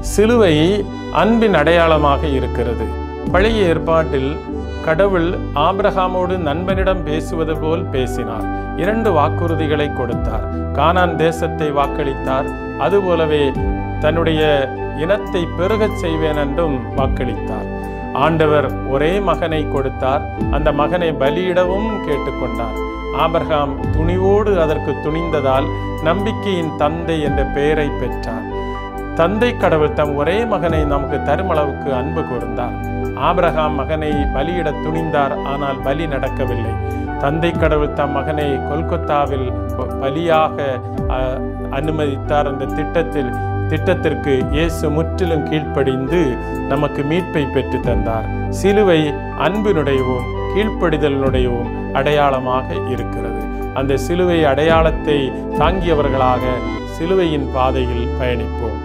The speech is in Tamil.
சிலுவை அன்பின் அடையாளமாக இருக்கிறது பழைய ஏற்பாட்டில் கடவுள் ஆபிரகாமோடு நண்பனிடம் பேசுவது போல் பேசினார் இரண்டு வாக்குறுதிகளை கொடுத்தார் கானான் தேசத்தை வாக்களித்தார் அதுபோலவே தன்னுடைய இனத்தை பெருகச் செய்வேன் என்றும் வாக்களித்தார் ஆண்டவர் ஒரே மகனை கொடுத்தார் அந்த மகனை பலியிடவும் கேட்டுக்கொண்டார் ஆபிரகாம் துணிவோடு அதற்கு துணிந்ததால் நம்பிக்கையின் தந்தை என்ற பெயரை பெற்றார் தந்தை கடவுள் தம் ஒரே மகனை நமக்கு தரும் அளவுக்கு அன்பு கூர்ந்தார் ஆபிரகாம் மகனை பலியிட துணிந்தார் ஆனால் பலி நடக்கவில்லை தந்தை கடவுள் தம் மகனை கொல்கத்தாவில் ப- பலியாக அஹ், அனுமதித்தார் அந்த திட்டத்தில் திட்டத்திற்கு இயேசு முற்றிலும் கீழ்ப்படிந்து நமக்கு மீட்பை பெற்று தந்தார் சிலுவை அன்பினுடையவும் கீழ்ப்படிதலினுடையவும் அடையாளமாக இருக்கிறது அந்த சிலுவை அடையாளத்தை தாங்கியவர்களாக சிலுவையின் பாதையில் பயணிப்போம்